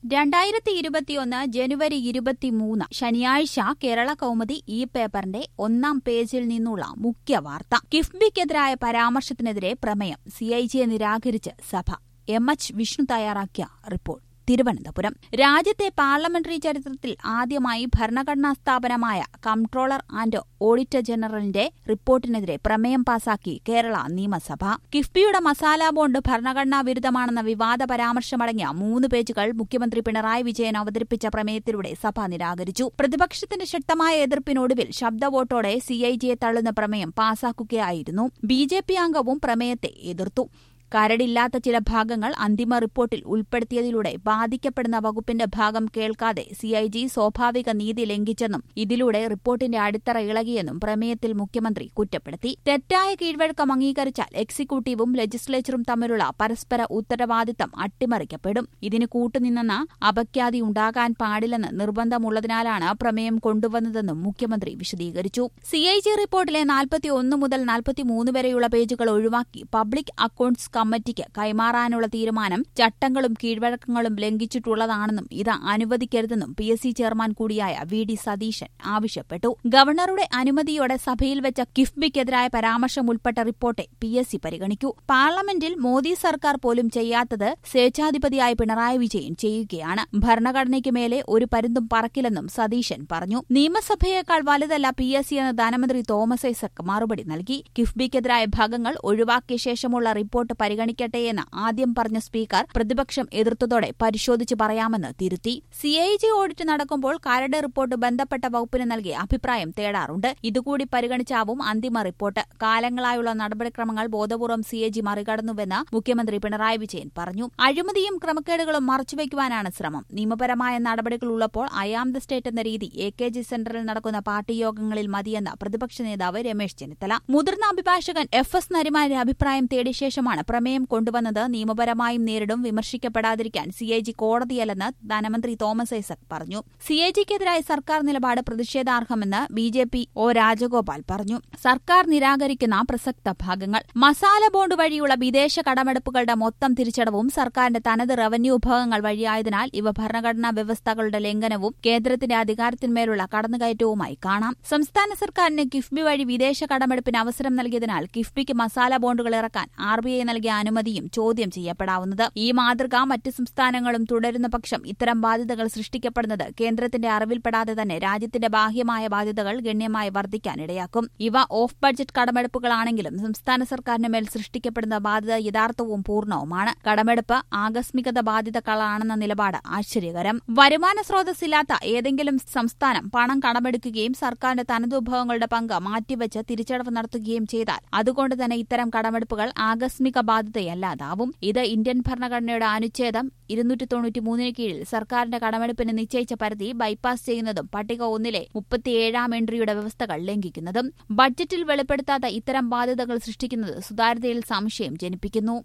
രണ്ടായിരത്തി ഇരുപത്തിയൊന്ന് ജനുവരി ഇരുപത്തിമൂന്ന് ശനിയാഴ്ച കേരള കൗമുദി ഈ പേപ്പറിന്റെ ഒന്നാം പേജിൽ നിന്നുള്ള മുഖ്യ വാർത്ത കിഫ്ബിക്കെതിരായ പരാമർശത്തിനെതിരെ പ്രമേയം സിഐജിയെ നിരാകരിച്ച് സഭ എം എച്ച് വിഷ്ണു തയ്യാറാക്കിയ റിപ്പോർട്ട് തിരുവനന്തപുരം രാജ്യത്തെ പാർലമെന്ററി ചരിത്രത്തിൽ ആദ്യമായി ഭരണഘടനാ സ്ഥാപനമായ കംട്രോളർ ആൻഡ് ഓഡിറ്റർ ജനറലിന്റെ റിപ്പോർട്ടിനെതിരെ പ്രമേയം പാസാക്കി കേരള നിയമസഭ കിഫ്ബിയുടെ മസാല ബോണ്ട് ഭരണഘടനാ വിരുദ്ധമാണെന്ന വിവാദ പരാമർശമടങ്ങിയ മൂന്ന് പേജുകൾ മുഖ്യമന്ത്രി പിണറായി വിജയൻ അവതരിപ്പിച്ച പ്രമേയത്തിലൂടെ സഭ നിരാകരിച്ചു പ്രതിപക്ഷത്തിന്റെ ശക്തമായ എതിർപ്പിനൊടുവിൽ ശബ്ദവോട്ടോടെ സിഐജിയെ തള്ളുന്ന പ്രമേയം പാസാക്കുകയായിരുന്നു ബി ജെ പി അംഗവും പ്രമേയത്തെ എതിർത്തു കരടില്ലാത്ത ചില ഭാഗങ്ങൾ അന്തിമ റിപ്പോർട്ടിൽ ഉൾപ്പെടുത്തിയതിലൂടെ ബാധിക്കപ്പെടുന്ന വകുപ്പിന്റെ ഭാഗം കേൾക്കാതെ സിഐജി സ്വാഭാവിക നീതി ലംഘിച്ചെന്നും ഇതിലൂടെ റിപ്പോർട്ടിന്റെ അടിത്തറ ഇളകിയെന്നും പ്രമേയത്തിൽ മുഖ്യമന്ത്രി കുറ്റപ്പെടുത്തി തെറ്റായ കീഴ്വഴക്കം അംഗീകരിച്ചാൽ എക്സിക്യൂട്ടീവും ലെജിസ്ലേച്ചറും തമ്മിലുള്ള പരസ്പര ഉത്തരവാദിത്തം അട്ടിമറിക്കപ്പെടും ഇതിന് കൂട്ടുനിന്നെന്ന അപഖ്യാതി ഉണ്ടാകാൻ പാടില്ലെന്ന് നിർബന്ധമുള്ളതിനാലാണ് പ്രമേയം കൊണ്ടുവന്നതെന്നും മുഖ്യമന്ത്രി വിശദീകരിച്ചു സിഐജി റിപ്പോർട്ടിലെ നാൽപ്പത്തിയൊന്ന് മുതൽ നാൽപ്പത്തിമൂന്ന് വരെയുള്ള പേജുകൾ ഒഴിവാക്കി പബ്ലിക് അക്കൌണ്ട്സ് കമ്മിറ്റിക്ക് കൈമാറാനുള്ള തീരുമാനം ചട്ടങ്ങളും കീഴ്വഴക്കങ്ങളും ലംഘിച്ചിട്ടുള്ളതാണെന്നും ഇത് അനുവദിക്കരുതെന്നും പി എസ് സി ചെയർമാൻ കൂടിയായ വി ഡി സതീശൻ ആവശ്യപ്പെട്ടു ഗവർണറുടെ അനുമതിയോടെ സഭയിൽ വെച്ച കിഫ്ബിക്കെതിരായ പരാമർശം ഉൾപ്പെട്ട റിപ്പോർട്ടെ പി എസ് സി പരിഗണിക്കൂ പാർലമെന്റിൽ മോദി സർക്കാർ പോലും ചെയ്യാത്തത് സ്വേച്ഛാധിപതിയായ പിണറായി വിജയൻ ചെയ്യുകയാണ് ഭരണഘടനയ്ക്ക് മേലെ ഒരു പരുന്തും പറക്കില്ലെന്നും സതീശൻ പറഞ്ഞു നിയമസഭയേക്കാൾ വലുതല്ല പി എസ് സി എന്ന് ധനമന്ത്രി തോമസ് ഐസക് മറുപടി നൽകി കിഫ്ബിക്കെതിരായ ഭാഗങ്ങൾ ഒഴിവാക്കിയ ശേഷമുള്ള റിപ്പോർട്ട് പരിഗണിക്കട്ടെയെന്ന് ആദ്യം പറഞ്ഞ സ്പീക്കർ പ്രതിപക്ഷം എതിർത്തതോടെ പരിശോധിച്ച് പറയാമെന്ന് തിരുത്തി സിഐജി ഓഡിറ്റ് നടക്കുമ്പോൾ കരട് റിപ്പോർട്ട് ബന്ധപ്പെട്ട വകുപ്പിന് നൽകി അഭിപ്രായം തേടാറുണ്ട് ഇതുകൂടി പരിഗണിച്ചാവും അന്തിമ റിപ്പോർട്ട് കാലങ്ങളായുള്ള നടപടിക്രമങ്ങൾ ബോധപൂർവം സിഎജി മറികടന്നുവെന്ന് മുഖ്യമന്ത്രി പിണറായി വിജയൻ പറഞ്ഞു അഴിമതിയും ക്രമക്കേടുകളും മറച്ചുവെക്കുവാനാണ് ശ്രമം നിയമപരമായ നടപടികൾ ഉള്ളപ്പോൾ അയാം ദ സ്റ്റേറ്റ് എന്ന രീതി എ കെ ജി സെന്ററിൽ നടക്കുന്ന പാർട്ടി യോഗങ്ങളിൽ മതിയെന്ന് പ്രതിപക്ഷ നേതാവ് രമേശ് ചെന്നിത്തല മുതിർന്ന അഭിഭാഷകൻ എഫ് എസ് നരിമാന്റെ അഭിപ്രായം തേടിയ ശേഷമാണ് പ്രമേയം കൊണ്ടുവന്നത് നിയമപരമായും നേരിടും വിമർശിക്കപ്പെടാതിരിക്കാൻ സിഐജി കോടതിയല്ലെന്ന് ധനമന്ത്രി തോമസ് ഐസക് പറഞ്ഞു സിഐജിക്കെതിരായ സർക്കാർ നിലപാട് പ്രതിഷേധാർഹമെന്ന് B J P O Rajagopal പറഞ്ഞു സർക്കാർ നിരാകരിക്കുന്ന പ്രസക്ത ഭാഗങ്ങൾ മസാല ബോണ്ട് വഴിയുള്ള വിദേശ കടമെടുപ്പുകളുടെ മൊത്തം തിരിച്ചടവും സർക്കാരിന്റെ തനത് റവന്യൂ വിഭവങ്ങൾ വഴിയായതിനാൽ ഇവ ഭരണഘടനാ വ്യവസ്ഥകളുടെ ലംഘനവും കേന്ദ്രത്തിന്റെ അധികാരത്തിന്മേലുള്ള കടന്നുകയറ്റവുമായി കാണാം സംസ്ഥാന സർക്കാരിന് കിഫ്ബി വഴി വിദേശ കടമെടുപ്പിന് അവസരം നൽകിയതിനാൽ കിഫ്ബിക്ക് മസാല ബോണ്ടുകൾ ഇറക്കാൻ ആർ ബി ഐ നൽകിയ അനുമതിയും ചോദ്യം ചെയ്യപ്പെടാവുന്നത് ഈ മാതൃക മറ്റ് സംസ്ഥാനങ്ങളും തുടരുന്ന പക്ഷം ഇത്തരം ബാധ്യതകൾ സൃഷ്ടിക്കപ്പെടുന്നത് കേന്ദ്രത്തിന്റെ അറിവിൽപ്പെടാതെ തന്നെ രാജ്യത്തിന്റെ ബാഹ്യമായ ബാധ്യതകൾ ഗണ്യമായി വർദ്ധിക്കാനിടയാക്കും ഇവ ഓഫ് ബഡ്ജറ്റ് കടമെടുപ്പുകളാണെങ്കിലും സംസ്ഥാന സർക്കാരിന് മേൽ സൃഷ്ടിക്കപ്പെടുന്ന ബാധ്യത യഥാർത്ഥവും പൂർണ്ണവുമാണ് കടമെടുപ്പ് ആകസ്മികത ബാധ്യതകളാണെന്ന നിലപാട് ആശ്ചര്യകരം വരുമാന സ്രോതസ്സില്ലാത്ത ഏതെങ്കിലും സംസ്ഥാനം പണം കടമെടുക്കുകയും സർക്കാരിന്റെ തനതുവിഭവങ്ങളുടെ പങ്ക് മാറ്റിവെച്ച് തിരിച്ചടവ് നടത്തുകയും ചെയ്താൽ അതുകൊണ്ട് തന്നെ ഇത്തരം കടമെടുപ്പുകൾ ആകസ്മിക ബാധ്യതയല്ലാതാവും ഇത് ഇന്ത്യൻ ഭരണഘടനയുടെ അനുച്ഛേദം ഇരുന്നൂറ്റി തൊണ്ണൂറ്റിമൂന്നിന് കീഴിൽ സർക്കാരിന്റെ കടമെടുപ്പിന് നിശ്ചയിച്ച പരിധി ബൈപ്പാസ് ചെയ്യുന്നതും പട്ടിക ഒന്നിലെ മുപ്പത്തിയേഴാം എൻട്രിയുടെ വ്യവസ്ഥകൾ ലംഘിക്കുന്നതും ബഡ്ജറ്റിൽ വെളിപ്പെടുത്താത്ത ഇത്തരം ബാധ്യതകൾ സൃഷ്ടിക്കുന്നത് സുതാര്യതയിൽ സംശയം ജനിപ്പിക്കുന്നു